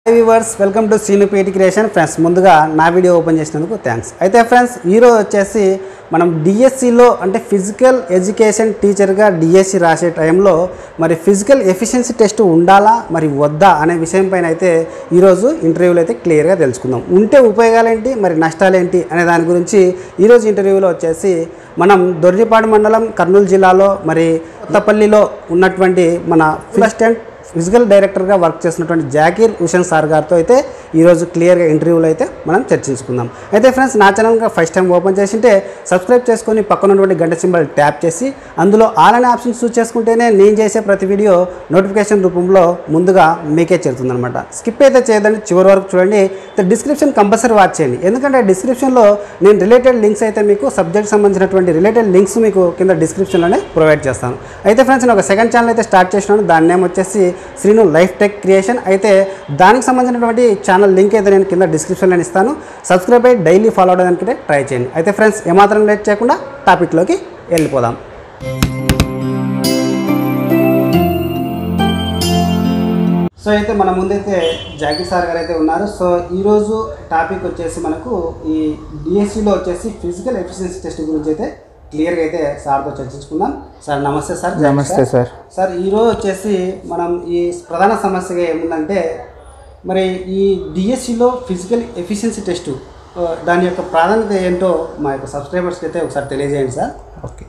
Viewers welcome to Seenu Peti creation friends ముందుగా నా video open చేసినందుకు థ్యాంక్స్ అయితే ఫ్రెండ్స్ ఈరోజు వచ్చేసి మనం డిఎస్సిలో అంటే ఫిజికల్ ఎడ్యుకేషన్ టీచర్గా డిఎస్సి రాసే టైంలో మరి ఫిజికల్ ఎఫిషియన్సీ టెస్ట్ ఉండాలా మరి వద్దా అనే విషయం పైన అయితే ఈరోజు ఇంటర్వ్యూలో అయితే క్లియర్గా తెలుసుకుందాం ఉంటే ఉపయోగాలేంటి మరి నష్టాలేంటి అనే దాని గురించి ఈరోజు ఇంటర్వ్యూలో వచ్చేసి మనం దొర్రిపాడు మండలం కర్నూలు జిల్లాలో మరి కొత్తపల్లిలో ఉన్నటువంటి మన ఫుల్ అసిస్టెంట్ ఫిజికల్ డైరెక్టర్గా వర్క్ చేసినటువంటి జాకీర్ హుషన్ సార్ గారితో అయితే ఈరోజు క్లియర్గా ఇంటర్వ్యూలో అయితే మనం చర్చించుకుందాం అయితే ఫ్రెండ్స్ నా ఛానల్గా ఫస్ట్ టైం ఓపెన్ చేసింటే సబ్స్క్రైబ్ చేసుకొని పక్కన ఉన్నటువంటి గంట సింబల్ ట్యాప్ చేసి అందులో ఆల్ అనే ఆప్షన్ చూస్ చేసుకుంటేనే నేను చేసే ప్రతి వీడియో నోటిఫికేషన్ రూపంలో ముందుగా మీకే చేరుతుందనమాట స్కిప్ అయితే చేయదండి చివరి వరకు చూడండి డిస్క్రిప్షన్ కంపల్సరీ వాచ్ చేయండి ఎందుకంటే డిస్క్రిప్షన్లో నేను రిలేటెడ్ లింక్స్ అయితే మీకు సబ్జెక్ట్ సంబంధించినటువంటి రిలేటెడ్ లింక్స్ మీకు కింద డిస్క్రిప్షన్లోనే ప్రొవైడ్ చేస్తాను అయితే ఫ్రెండ్స్ నేను ఒక సెకండ్ ఛానల్ అయితే స్టార్ట్ చేసినాను దాని నేమ్ వచ్చేసి శ్రీను లైఫ్ టెక్ క్రియేషన్ అయితే దానికి సంబంధించినటువంటి ఛానల్ లింక్ అయితే నేను కింద డిస్క్రిప్షన్లో ఇస్తాను సబ్స్క్రైబ్ అయ్యి డైలీ ఫాలో అవడానికి ట్రై చేయండి అయితే ఫ్రెండ్స్ ఏమాత్రం లేట్ చేయకుండా టాపిక్లోకి వెళ్ళిపోదాం సో అయితే మన ముందైతే జాకీ సార్ గారు అయితే ఉన్నారు సో ఈరోజు టాపిక్ వచ్చేసి మనకు ఈ డిఎస్సిలో వచ్చేసి ఫిజికల్ ఎఫిషియన్సీ టెస్ట్ గురించి అయితే క్లియర్గా అయితే సార్తో చర్చించుకుందాం సార్ నమస్తే సార్ జాకీ నమస్తే సార్ సార్ ఈరోజు వచ్చేసి మనం ఈ ప్రధాన సమస్యగా ఏముందంటే మరి ఈ డిఎస్సిలో ఫిజికల్ ఎఫిషియన్సీ టెస్ట్ దాని యొక్క ప్రాధాన్యత ఏంటో మా యొక్క సబ్స్క్రైబర్స్కి అయితే ఒకసారి తెలియజేయండి సార్ ఓకే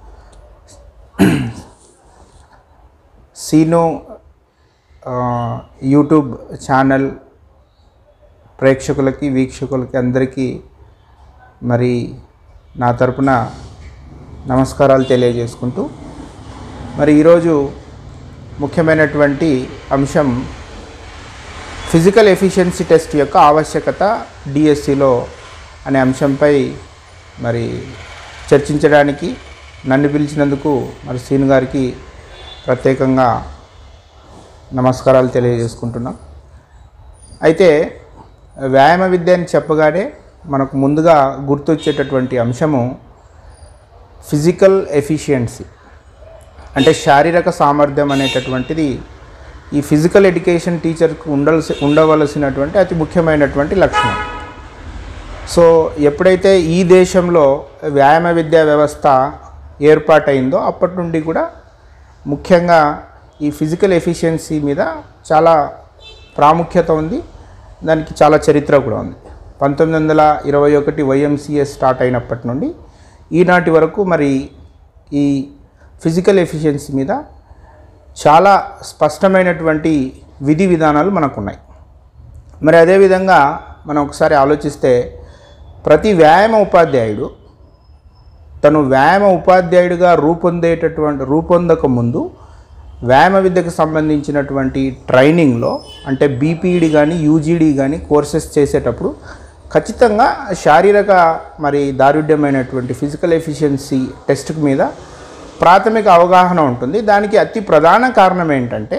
సీను ఆ, యూట్యూబ్ ఛానల్ ప్రేక్షకులకి వీక్షకులకి అందరికీ మరి నా తరపున నమస్కారాలు తెలియజేసుకుంటూ మరి ఈరోజు ముఖ్యమైనటువంటి అంశం ఫిజికల్ ఎఫిషియన్సీ టెస్ట్ యొక్క ఆవశ్యకత డిఎస్సిలో అనే అంశంపై మరి చర్చించడానికి నన్ను పిలిచినందుకు మరి సీను గారికి ప్రత్యేకంగా నమస్కారాలు తెలియజేసుకుంటున్నాం అయితే వ్యాయామ విద్య అని చెప్పగానే మనకు ముందుగా గుర్తొచ్చేటటువంటి అంశము ఫిజికల్ ఎఫిషియన్సీ అంటే శారీరక సామర్థ్యం అనేటటువంటిది ఈ ఫిజికల్ ఎడ్యుకేషన్ టీచర్కు ఉండవలసి ఉండవలసినటువంటి అతి ముఖ్యమైనటువంటి లక్షణం సో ఎప్పుడైతే ఈ దేశంలో వ్యాయామ విద్యా వ్యవస్థ ఏర్పాటైందో అప్పటి నుండి కూడా ముఖ్యంగా ఈ ఫిజికల్ ఎఫిషియన్సీ మీద చాలా ప్రాముఖ్యత ఉంది దానికి చాలా చరిత్ర కూడా ఉంది పంతొమ్మిది వందల ఇరవై ఒకటి వైఎంసీఎస్ స్టార్ట్ అయినప్పటి నుండి ఈనాటి వరకు మరి ఈ ఫిజికల్ ఎఫిషియన్సీ మీద చాలా స్పష్టమైనటువంటి విధి విధానాలు మనకున్నాయి మరి అదేవిధంగా మనం ఒకసారి ఆలోచిస్తే ప్రతి వ్యాయామ ఉపాధ్యాయుడు తను వ్యాయామ ఉపాధ్యాయుడిగా రూపొందేటటువంటి రూపొందక ముందు వ్యాయామ విద్యకు సంబంధించినటువంటి ట్రైనింగ్లో అంటే బీపీఈడి కానీ యూజీడీ కానీ కోర్సెస్ చేసేటప్పుడు ఖచ్చితంగా శారీరక మరి దారుఢ్యమైనటువంటి ఫిజికల్ ఎఫిషియన్సీ టెస్ట్ మీద ప్రాథమిక అవగాహన ఉంటుంది దానికి అతి ప్రధాన కారణం ఏంటంటే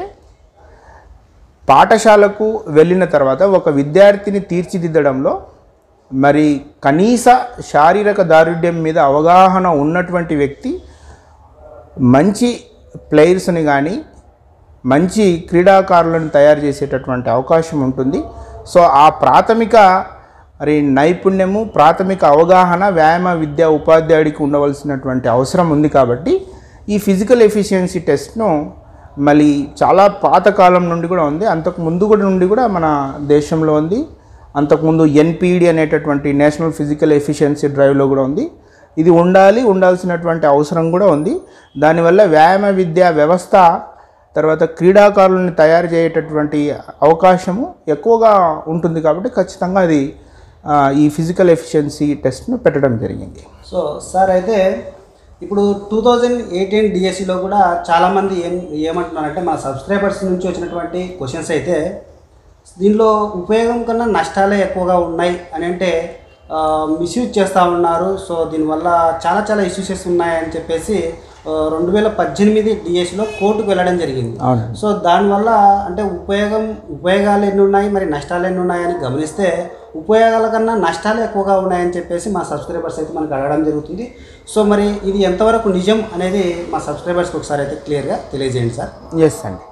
పాఠశాలకు వెళ్ళిన తర్వాత ఒక విద్యార్థిని తీర్చిదిద్దడంలో మరి కనీస శారీరక దారుఢ్యం మీద అవగాహన ఉన్నటువంటి వ్యక్తి మంచి ప్లేయర్స్ని కానీ మంచి క్రీడాకారులను తయారు చేసేటటువంటి అవకాశం ఉంటుంది సో ఆ ప్రాథమిక మరి నైపుణ్యము ప్రాథమిక అవగాహన వ్యాయామ విద్యా ఉపాధ్యాయుడికి ఉండవలసినటువంటి అవసరం ఉంది కాబట్టి ఈ ఫిజికల్ ఎఫిషియన్సీ టెస్ట్ను మళ్ళీ చాలా పాతకాలం నుండి కూడా ఉంది అంతకు ముందు కూడా నుండి కూడా మన దేశంలో ఉంది అంతకుముందు ఎన్పిడి అనేటటువంటి నేషనల్ ఫిజికల్ ఎఫిషియన్సీ డ్రైవ్లో కూడా ఉంది ఇది ఉండాలి ఉండాల్సినటువంటి అవసరం కూడా ఉంది దానివల్ల వ్యాయామ విద్యా వ్యవస్థ తర్వాత క్రీడాకారులను తయారు చేయేటటువంటి అవకాశము ఎక్కువగా ఉంటుంది కాబట్టి ఖచ్చితంగా అది ఆ, ఈ ఫిజికల్ ఎఫిషియన్సీ టెస్ట్ను పెట్టడం జరిగింది సో సార్ అయితే ఇప్పుడు టూ థౌజండ్ ఎయిటీన్ డిఎస్సిలో కూడా చాలామంది ఏం ఏమంటున్నారంటే మన సబ్స్క్రైబర్స్ నుంచి వచ్చినటువంటి క్వశ్చన్స్ అయితే దీనిలో ఉపయోగం కన్నా నష్టాలే ఎక్కువగా ఉన్నాయి అని అంటే మిస్యూజ్ చేస్తూ ఉన్నారు సో దీనివల్ల చాలా చాలా ఇష్యూస్ ఉన్నాయని చెప్పేసి రెండు వేల పద్దెనిమిది డిఎస్సిలో కోర్టుకు వెళ్ళడం జరిగింది అవునండి సో దానివల్ల అంటే ఉపయోగం ఉపయోగాలు ఎన్ని ఉన్నాయి మరి నష్టాలు ఎన్ని ఉన్నాయని గమనిస్తే ఉపయోగాల కన్నా నష్టాలు ఎక్కువగా ఉన్నాయని చెప్పేసి మా సబ్స్క్రైబర్స్ అయితే మనకు అడగడం జరుగుతుంది సో మరి ఇది ఎంతవరకు నిజం అనేది మా సబ్స్క్రైబర్స్కి ఒకసారి అయితే క్లియర్గా తెలియజేయండి సార్ ఎస్ అండి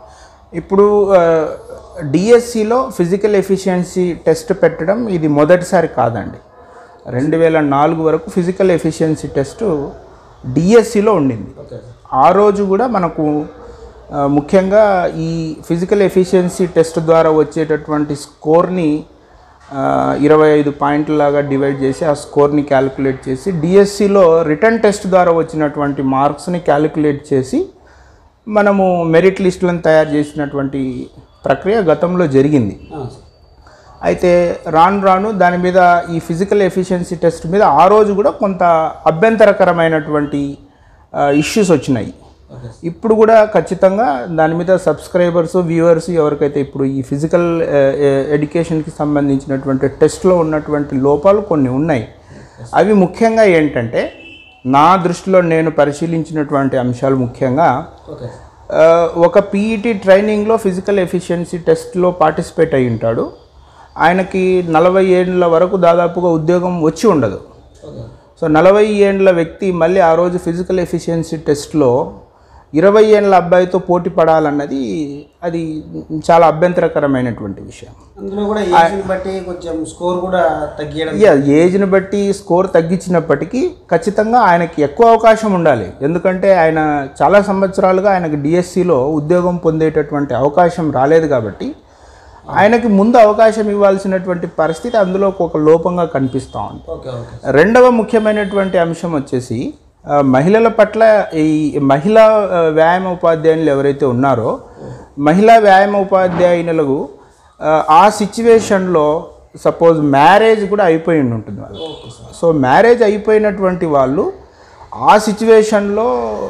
ఇప్పుడు డిఎస్సిలో ఫిజికల్ ఎఫిషియన్సీ టెస్ట్ పెట్టడం ఇది మొదటిసారి కాదండి రెండు వేల నాలుగు వరకు ఫిజికల్ ఎఫిషియన్సీ టెస్ట్ డిఎస్సిలో ఉండింది ఆ రోజు కూడా మనకు ఆ, ముఖ్యంగా ఈ ఫిజికల్ ఎఫిషియన్సీ టెస్ట్ ద్వారా వచ్చేటటువంటి స్కోర్ని ఆ, ఇరవై ఐదు పాయింట్లలాగా డివైడ్ చేసి ఆ స్కోర్ని క్యాలిక్యులేట్ చేసి డిఎస్సిలో రిటర్న్ టెస్ట్ ద్వారా వచ్చినటువంటి మార్క్స్ని క్యాలిక్యులేట్ చేసి మనము మెరిట్ లిస్టులను తయారు చేసినటువంటి ప్రక్రియ గతంలో జరిగింది అయితే రాను రాను దాని మీద ఈ ఫిజికల్ ఎఫిషియన్సీ టెస్ట్ మీద ఆ రోజు కూడా కొంత అభ్యంతరకరమైనటువంటి ఇష్యూస్ వచ్చినాయి ఇప్పుడు కూడా ఖచ్చితంగా దాని మీద సబ్స్క్రైబర్స్ వ్యూవర్స్ ఎవరికైతే ఇప్పుడు ఈ ఫిజికల్ ఎడ్యుకేషన్కి సంబంధించినటువంటి టెస్ట్లో ఉన్నటువంటి లోపాలు కొన్ని ఉన్నాయి అవి ముఖ్యంగా ఏంటంటే నా దృష్టిలో నేను పరిశీలించినటువంటి అంశాలు ముఖ్యంగా ఓకే ఆ, ఒక పీఈటీ ట్రైనింగ్లో ఫిజికల్ ఎఫిషియన్సీ టెస్ట్లో పార్టిసిపేట్ అయి ఉంటాడు ఆయనకి నలభై ఏళ్ళ వరకు దాదాపుగా ఉద్యోగం వచ్చి ఉండదు ఓకే సో నలభై ఏండ్ల వ్యక్తి మళ్ళీ ఆ రోజు ఫిజికల్ ఎఫిషియన్సీ టెస్ట్లో ఇరవై ఏండ్ల అబ్బాయితో పోటీ పడాలన్నది అది చాలా అభ్యంతరకరమైనటువంటి విషయం అందులో కూడా ఏజ్ని బట్టి కొంచెం స్కోర్ కూడా తగ్గియడం యా ఏజ్ని బట్టి స్కోర్ తగ్గించినప్పటికీ ఖచ్చితంగా ఆయనకి ఎక్కువ అవకాశం ఉండాలి ఎందుకంటే ఆయన చాలా సంవత్సరాలుగా ఆయనకి డిఎస్సిలో ఉద్యోగం పొందేటటువంటి అవకాశం రాలేదు కాబట్టి ఆయనకి ముందు అవకాశం ఇవ్వాల్సినటువంటి పరిస్థితి అందులో ఒక లోపంగా కనిపిస్తూ ఉంది ఓకే ఓకే రెండవ ముఖ్యమైనటువంటి అంశం వచ్చేసి ఆ, మహిళల పట్ల ఈ మహిళా ఆ, వ్యాయామ ఉపాధ్యాయులు ఎవరైతే ఉన్నారో మహిళా వ్యాయామ ఉపాధ్యాయునులకు ఆ, ఆ సిచ్యువేషన్లో సపోజ్ మ్యారేజ్ కూడా అయిపోయి ఉంటుంది వాళ్ళు సో మ్యారేజ్ అయిపోయినటువంటి వాళ్ళు ఆ సిచ్యువేషన్లో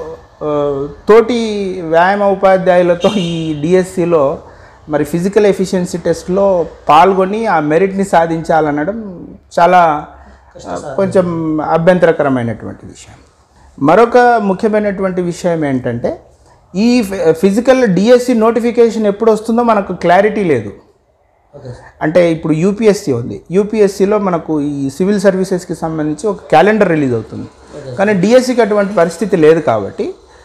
తోటి వ్యాయామ ఉపాధ్యాయులతో ఈ డిఎస్సిలో మరి ఫిజికల్ ఎఫిషియన్సీ టెస్ట్లో పాల్గొని ఆ మెరిట్ని సాధించాలనడం చాలా ఆ, కొంచెం అభ్యంతరకరమైనటువంటి విషయం మరొక ముఖ్యమైనటువంటి విషయం ఏంటంటే ఈ ఫిజికల్ డిఎస్సి నోటిఫికేషన్ ఎప్పుడు వస్తుందో మనకు క్లారిటీ లేదు ఓకే అంటే ఇప్పుడు యూపీఎస్సీ ఉంది యూపీఎస్సీలో మనకు ఈ సివిల్ సర్వీసెస్కి సంబంధించి ఒక క్యాలెండర్ రిలీజ్ అవుతుంది కానీ డిఎస్సికి అటువంటి పరిస్థితి లేదు కాబట్టి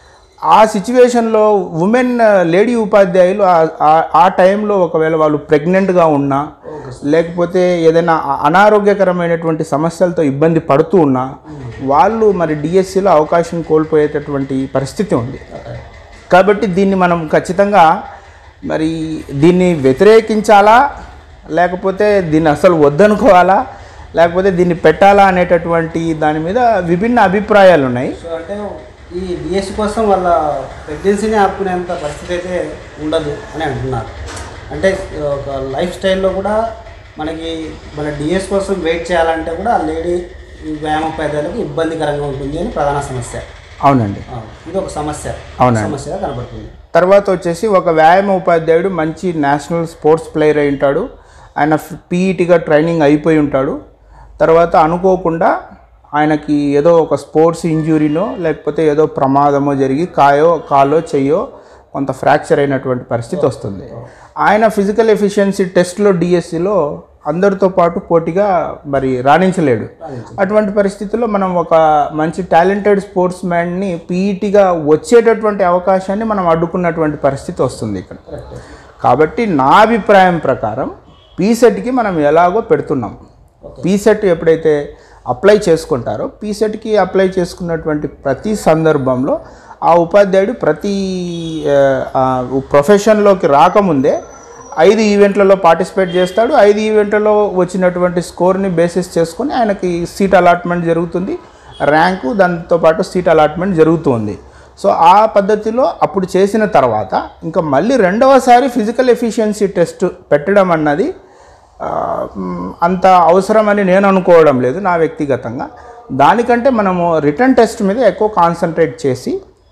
ఆ సిచ్యువేషన్లో ఉమెన్ లేడీ ఉపాధ్యాయులు ఆ- ఆ- ఆ టైంలో ఒకవేళ వాళ్ళు ప్రెగ్నెంట్గా ఉన్నా లేకపోతే ఏదైనా అ- అనారోగ్యకరమైనటువంటి సమస్యలతో ఇబ్బంది పడుతూ ఉన్నా వాళ్ళు మరి డిఎస్సిలో అవకాశం కోల్పోయేటటువంటి పరిస్థితి ఉంది కాబట్టి దీన్ని మనం ఖచ్చితంగా మరి దీన్ని వ్యతిరేకించాలా లేకపోతే దీన్ని అసలు వద్దనుకోవాలా లేకపోతే దీన్ని పెట్టాలా అనేటటువంటి దాని మీద విభిన్న అభిప్రాయాలు ఉన్నాయి సో అంటే ఈ డిఎస్ కోసం వాళ్ళ ప్రెగ్నెన్సీని ఆపుకునేంత పరిస్థితి అయితే ఉండదు అని అంటున్నారు అంటే ఒక లైఫ్ స్టైల్లో కూడా మనకి మన డిఎస్ కోసం వెయిట్ చేయాలంటే కూడా ఆ లేడీ వ్యాయామోపాధ్యాయులకు ఇబ్బందికరంగా ఉంటుంది అని ప్రధాన సమస్య అవునండి ఆ, ఇది ఒక సమస్య అవునండి. సమస్యగా కనబడుతుంది తర్వాత వచ్చేసి ఒక వ్యాయామ ఉపాధ్యాయుడు మంచి నేషనల్ స్పోర్ట్స్ ప్లేయర్ అయి ఉంటాడు ఆయన పీఈటీగా ట్రైనింగ్ అయిపోయి ఉంటాడు తర్వాత అనుకోకుండా ఆయనకి ఏదో ఒక స్పోర్ట్స్ ఇంజురీనో లేకపోతే ఏదో ప్రమాదమో జరిగి కాయో కాలో చెయ్యో కొంత ఫ్రాక్చర్ అయినటువంటి పరిస్థితి వస్తుంది ఆయన ఫిజికల్ ఎఫిషియన్సీ టెస్ట్లో డిఎస్సిలో అందరితో పాటు పోటీగా మరి రాణించలేడు అటువంటి పరిస్థితుల్లో మనం ఒక మంచి టాలెంటెడ్ స్పోర్ట్స్ మ్యాన్ని పీఈటీగా వచ్చేటటువంటి అవకాశాన్ని మనం అడ్డుకున్నటువంటి పరిస్థితి వస్తుంది ఇక్కడ కరెక్ట్ కాబట్టి నా అభిప్రాయం ప్రకారం పీసెట్కి మనం ఎలాగో పెడుతున్నాం పీసెట్ ఎప్పుడైతే అప్లై చేసుకుంటారో పీసెట్కి అప్లై చేసుకున్నటువంటి ప్రతి సందర్భంలో ఆ ఉపాధ్యాయుడు ప్రతి ఆ, ఆ, ప్రొఫెషన్లోకి రాకముందే ఐదు ఈవెంట్లలో పార్టిసిపేట్ చేస్తాడు ఐదు ఈవెంట్లలో వచ్చినటువంటి స్కోర్ని బేసిస్ చేసుకొని ఆయనకి సీట్ అలాట్మెంట్ జరుగుతుంది ర్యాంకు దాంతోపాటు సీట్ అలాట్మెంట్ జరుగుతుంది సో ఆ పద్ధతిలో అప్పుడు చేసిన తర్వాత ఇంకా మళ్ళీ రెండవసారి ఫిజికల్ ఎఫిషియన్సీ టెస్ట్ పెట్టడం అన్నది ఆ, మ్, అంత అవసరమని నేను అనుకోవడం లేదు నా వ్యక్తిగతంగా దానికంటే మనము రిటర్న్ టెస్ట్ మీద ఎక్కువ కాన్సన్ట్రేట్ చేసి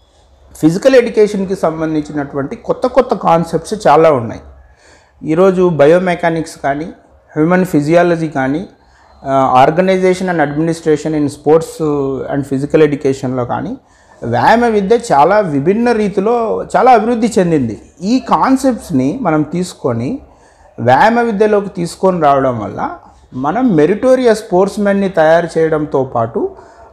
ఫిజికల్ ఎడ్యుకేషన్కి సంబంధించినటువంటి కొత్త కొత్త కాన్సెప్ట్స్ చాలా ఉన్నాయి ఈరోజు బయోమెకానిక్స్ కానీ హ్యూమన్ ఫిజియాలజీ కానీ organisation and administration in sports and physical ఎడ్యుకేషన్లో కానీ వ్యాయామ విద్య చాలా విభిన్న రీతిలో చాలా అభివృద్ధి చెందింది ఈ కాన్సెప్ట్స్ని మనం తీసుకొని వ్యాయామ విద్యలోకి తీసుకొని రావడం వల్ల మనం మెరిటోరియస్ స్పోర్ట్స్ మెన్ని తయారు చేయడంతో పాటు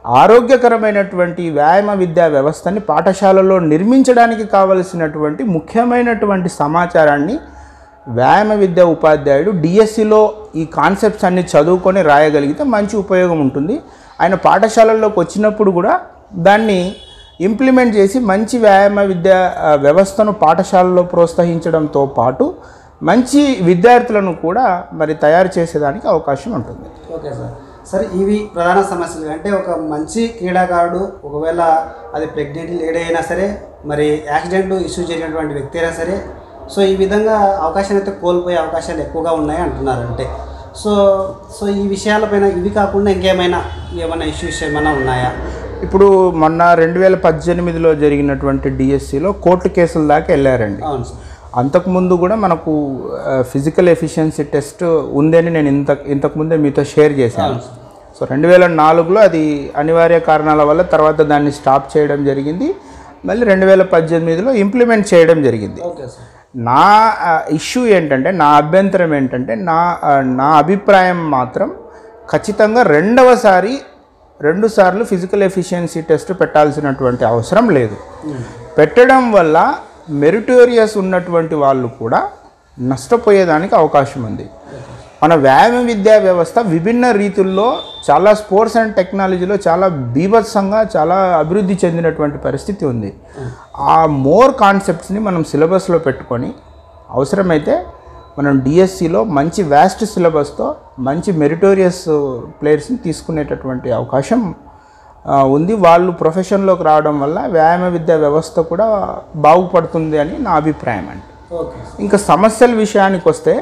ఆరోగ్యకరమైనటువంటి వ్యాయామ విద్యా వ్యవస్థని పాఠశాలలో నిర్మించడానికి కావలసినటువంటి ముఖ్యమైనటువంటి సమాచారాన్ని వ్యాయామ విద్యా ఉపాధ్యాయుడు డిఎస్సిలో ఈ కాన్సెప్ట్స్ అన్ని చదువుకొని రాయగలిగితే మంచి ఉపయోగం ఉంటుంది ఆయన పాఠశాలల్లోకి వచ్చినప్పుడు కూడా దాన్ని ఇంప్లిమెంట్ చేసి మంచి వ్యాయామ విద్యా ఆ, వ్యవస్థను పాఠశాలలో ప్రోత్సహించడంతో పాటు మంచి విద్యార్థులను కూడా మరి తయారు చేసేదానికి అవకాశం ఉంటుంది ఓకే సార్ సార్ ఇవి ప్రధాన సమస్యలు అంటే ఒక మంచి క్రీడాకారుడు ఒకవేళ అది ప్రెగ్నెంట్ లేడీ అయినా సరే మరి యాక్సిడెంట్ ఇష్యూ జరిగినటువంటి వ్యక్తి అయినా సరే సో ఈ విధంగా అవకాశాలు అయితే కోల్పోయే అవకాశాలు ఎక్కువగా ఉన్నాయి అంటున్నారు అంటే సో సో ఈ విషయాలపైన ఇవి కాకుండా ఇంకేమైనా ఏమైనా ఇష్యూస్ ఏమైనా ఉన్నాయా ఇప్పుడు మొన్న రెండు వేల పద్దెనిమిదిలో జరిగినటువంటి డిఎస్సిలో కోర్టు కేసుల దాకా వెళ్ళారండి అవును సార్ అంతకుముందు కూడా మనకు ఫిజికల్ ఎఫిషియన్సీ టెస్ట్ ఉందని నేను ఇంత ఇంతకుముందే మీతో షేర్ చేశాను సో రెండు వేల నాలుగులో అది అనివార్య కారణాల వల్ల తర్వాత దాన్ని స్టాప్ చేయడం జరిగింది మళ్ళీ రెండు వేల పద్దెనిమిదిలో ఇంప్లిమెంట్ చేయడం జరిగింది ఓకే సార్ నా ఇష్యూ ఏంటంటే నా అభ్యంతరం ఏంటంటే నా ఆ, నా అభిప్రాయం మాత్రం ఖచ్చితంగా రెండవసారి రెండు సార్లు ఫిజికల్ ఎఫిషియన్సీ టెస్ట్ పెట్టాల్సినటువంటి అవసరం లేదు పెట్టడం వల్ల మెరిటోరియస్ ఉన్నటువంటి వాళ్ళు కూడా నష్టపోయేదానికి అవకాశం ఉంది మన వ్యాయామ విద్యా వ్యవస్థ విభిన్న రీతుల్లో చాలా స్పోర్ట్స్ అండ్ టెక్నాలజీలో చాలా బీభత్సంగా చాలా అభివృద్ధి చెందినటువంటి పరిస్థితి ఉంది ఆ మోర్ కాన్సెప్ట్స్ని మనం సిలబస్లో పెట్టుకొని అవసరమైతే మనం డిఎస్సిలో మంచి వ్యాస్ట్ సిలబస్తో మంచి మెరిటోరియస్ ప్లేయర్స్ని తీసుకునేటటువంటి అవకాశం ఆ, ఉంది వాళ్ళు ప్రొఫెషన్లోకి రావడం వల్ల వ్యాయామ విద్యా వ్యవస్థ కూడా బాగుపడుతుంది అని నా అభిప్రాయం అండి ఓకే ఇంకా సమస్యల విషయానికి వస్తే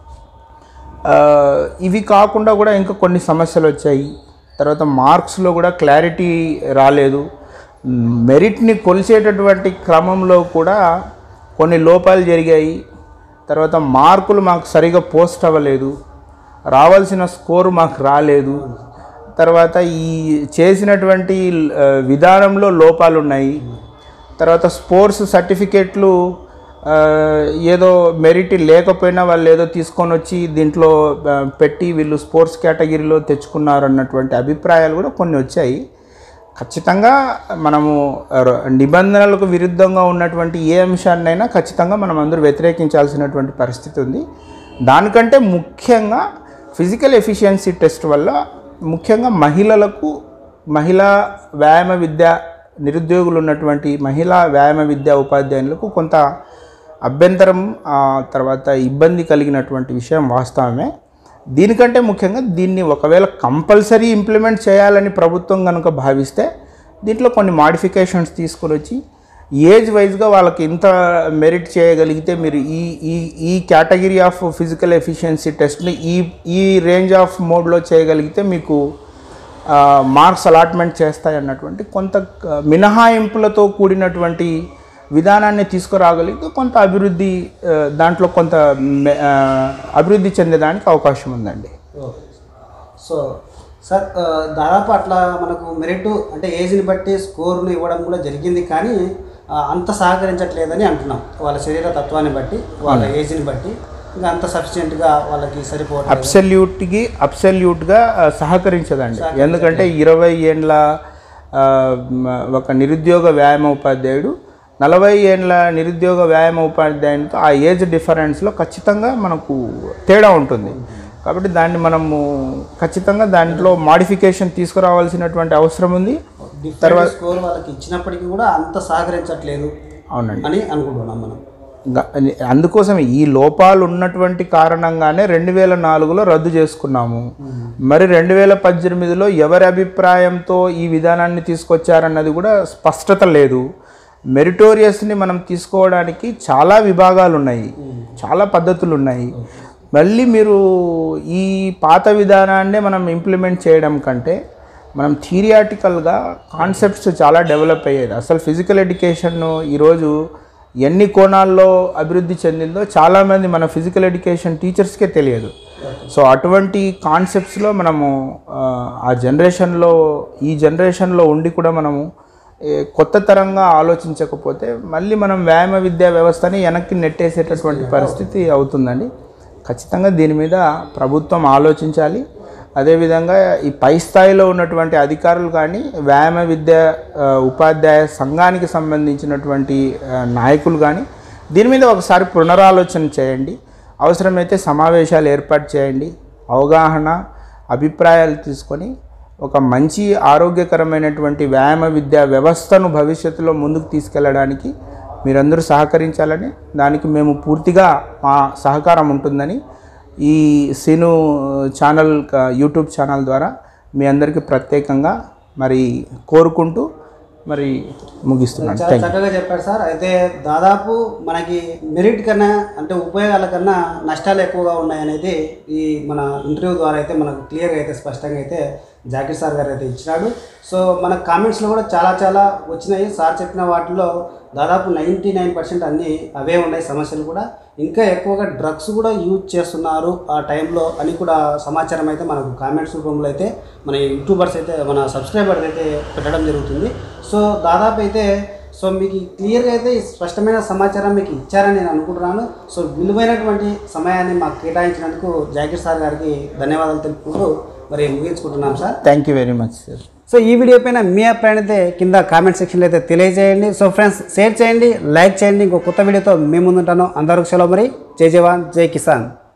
ఆ, ఇవి కాకుండా కూడా ఇంకా కొన్ని సమస్యలు వచ్చాయి తర్వాత మార్క్స్లో కూడా క్లారిటీ రాలేదు మెరిట్ని కొలిచేటటువంటి క్రమంలో కూడా కొన్ని లోపాలు జరిగాయి తర్వాత మార్కులు మాకు సరిగా పోస్ట్ అవ్వలేదు రావాల్సిన స్కోరు మాకు రాలేదు తర్వాత ఈ చేసినటువంటి ఆ, విధానంలో లోపాలు ఉన్నాయి తర్వాత స్పోర్ట్స్ సర్టిఫికేట్లు ఆ, ఏదో మెరిట్ లేకపోయినా వాళ్ళు ఏదో తీసుకొని వచ్చి దీంట్లో ఆ, పెట్టి వీళ్ళు స్పోర్ట్స్ కేటగిరీలో తెచ్చుకున్నారు అన్నటువంటి అభిప్రాయాలు కూడా కొన్ని వచ్చాయి ఖచ్చితంగా మనము ర- నిబంధనలకు విరుద్ధంగా ఉన్నటువంటి ఏ అంశాన్నైనా ఖచ్చితంగా మనం అందరూ వ్యతిరేకించాల్సినటువంటి పరిస్థితి ఉంది దానికంటే ముఖ్యంగా ఫిజికల్ ఎఫిషియన్సీ టెస్ట్ వల్ల ముఖ్యంగా మహిళలకు మహిళా వ్యాయామ విద్య నిరుద్యోగులు ఉన్నటువంటి మహిళా వ్యాయామ విద్యా ఉపాధ్యాయులకు కొంత అభ్యంతరం ఆ తర్వాత ఇబ్బంది కలిగినటువంటి విషయం వాస్తవమే దీనికంటే ముఖ్యంగా దీన్ని ఒకవేళ కంపల్సరీ ఇంప్లిమెంట్ చేయాలని ప్రభుత్వం కనుక భావిస్తే దీంట్లో కొన్ని మాడిఫికేషన్స్ తీసుకొని వచ్చి ఏజ్ వైజ్గా వాళ్ళకి ఇంత మెరిట్ చేయగలిగితే మీరు ఈ ఈ ఈ కేటగిరీ ఆఫ్ ఫిజికల్ ఎఫిషియన్సీ టెస్ట్ని ఈ ఈ రేంజ్ ఆఫ్ మోడ్లో చేయగలిగితే మీకు మార్క్స్ అలాట్మెంట్ చేస్తాయి అన్నటువంటి కొంత ఆ, మినహాయింపులతో కూడినటువంటి విధానాన్ని తీసుకురాగలిగితే కొంత అభివృద్ధి ఆ, దాంట్లో కొంత మె- ఆ, అభివృద్ధి చెందేదానికి అవకాశం ఉందండి ఓకే సో సార్ ఆ, దాదాపు అట్లా మనకు మెరిట్ అంటే ఏజ్ని బట్టి స్కోర్ను ఇవ్వడం కూడా జరిగింది కానీ ఆ, అంత సహకరించట్లేదని అంటున్నాం వాళ్ళ శరీర తత్వాన్ని బట్టి వాళ్ళ ఏజ్ని బట్టి ఇంకా అంత సఫిషియెంట్గా వాళ్ళకి సరిపోవట్లేదు అబ్సల్యూట్కి అబ్సల్యూట్గా సహకరించదండి ఎందుకంటే ఇరవై ఏండ్ల ఆ, మ- ఒక నిరుద్యోగ వ్యాయామ ఉపాధ్యాయుడు నలభై ఏండ్ల నిరుద్యోగ వ్యాయామ ఉపాధ్యాయునితో ఆ ఏజ్ డిఫరెన్స్లో ఖచ్చితంగా మనకు తేడా ఉంటుంది కాబట్టి దాన్ని మనము ఖచ్చితంగా దాంట్లో మాడిఫికేషన్ తీసుకురావాల్సినటువంటి అవసరం ఉంది డిఫరెంట్ స్కోర్ వాళ్ళకి ఇచ్చినప్పటికీ కూడా అంత సహకరించట్లేదు అవునండి అని అనుకుంటున్నాం మనం గ- అందుకోసం ఈ లోపాలు ఉన్నటువంటి కారణంగానే రెండు వేల నాలుగులో రద్దు చేసుకున్నాము మరి రెండు వేల పద్దెనిమిదిలో ఎవరి అభిప్రాయంతో ఈ విధానాన్ని తీసుకొచ్చారన్నది కూడా స్పష్టత లేదు మెరిటోరియస్ని మనం తీసుకోవడానికి చాలా విభాగాలు ఉన్నాయి చాలా పద్ధతులు ఉన్నాయి మళ్ళీ మీరు ఈ పాత విధానాన్నే మనం ఇంప్లిమెంట్ చేయడం కంటే మనం థిరియాటికల్గా కాన్సెప్ట్స్ చాలా డెవలప్ అయ్యేది అసలు ఫిజికల్ ఎడ్యుకేషన్ ఈరోజు ఎన్ని కోణాల్లో అభివృద్ధి చెందిందో చాలామంది మన ఫిజికల్ ఎడ్యుకేషన్ టీచర్స్కే తెలియదు సో అటువంటి కాన్సెప్ట్స్లో మనము ఆ, ఆ జనరేషన్లో ఈ జనరేషన్లో ఉండి కూడా మనము ఏ, కొత్త తరంగా ఆలోచించకపోతే మళ్ళీ మనం వ్యాయామ విద్యా వ్యవస్థని వెనక్కి నెట్టేసేటటువంటి పరిస్థితి అవుతుందండి ఖచ్చితంగా దీని మీద ప్రభుత్వం ఆలోచించాలి అదేవిధంగా ఈ పై స్థాయిలో ఉన్నటువంటి అధికారులు కానీ వ్యాయామ విద్య ఆ, ఉపాధ్యాయ సంఘానికి సంబంధించినటువంటి ఆ, నాయకులు కానీ దీని మీద ఒకసారి పునరాలోచన చేయండి అవసరమైతే సమావేశాలు ఏర్పాటు చేయండి అవగాహన అభిప్రాయాలు తీసుకొని ఒక మంచి ఆరోగ్యకరమైనటువంటి వ్యాయామ విద్యా వ్యవస్థను భవిష్యత్తులో ముందుకు తీసుకెళ్ళడానికి మీరందరూ సహకరించాలని దానికి మేము పూర్తిగా మా సహకారం ఉంటుందని ఈ సీను ఛానల్ క- యూట్యూబ్ ఛానల్ ద్వారా మీ అందరికీ ప్రత్యేకంగా మరి కోరుకుంటూ మరి ముగిస్తున్నాను చాలా థ్యాంక్ యూ చక్కగా చెప్పారు సార్ అయితే దాదాపు మనకి మెరిట్ కన్నా అంటే ఉపయోగాల కన్నా నష్టాలు ఎక్కువగా ఉన్నాయనేది ఈ మన ఇంటర్వ్యూ ద్వారా అయితే మనకు క్లియర్గా అయితే స్పష్టంగా అయితే జాకిర్ సార్ గారు అయితే ఇచ్చినాడు సో మన కామెంట్స్లో కూడా చాలా చాలా వచ్చినాయి సార్ చెప్పిన వాటిలో దాదాపు నైంటీ నైన్ పర్సెంట్ అన్నీ అవే ఉన్నాయి సమస్యలు కూడా ఇంకా ఎక్కువగా డ్రగ్స్ కూడా యూజ్ చేస్తున్నారు ఆ టైంలో అని కూడా సమాచారం అయితే మనకు కామెంట్స్ రూపంలో అయితే మన యూట్యూబర్స్ అయితే మన సబ్స్క్రైబర్స్ అయితే పెట్టడం జరుగుతుంది సో దాదాపు అయితే సో మీకు క్లియర్గా అయితే ఈ స్పష్టమైన సమాచారం మీకు ఇచ్చారని నేను అనుకుంటున్నాను సో విలువైనటువంటి సమయాన్ని మాకు కేటాయించినందుకు జాకిర్ సార్ గారికి ధన్యవాదాలు తెలుపుకుంటూ మరి ముగించుకుంటున్నాం sir thank you very much sir so ఈ వీడియో పైన మీ అభిప్రాయం అయితే కింద కామెంట్ సెక్షన్లో అయితే తెలియజేయండి సో ఫ్రెండ్స్ షేర్ చేయండి లైక్ చేయండి ఇంకో కొత్త వీడియోతో మీ ముందుంటాను అందరికి సెలవు మరి జై జవాన్ జై కిసాన్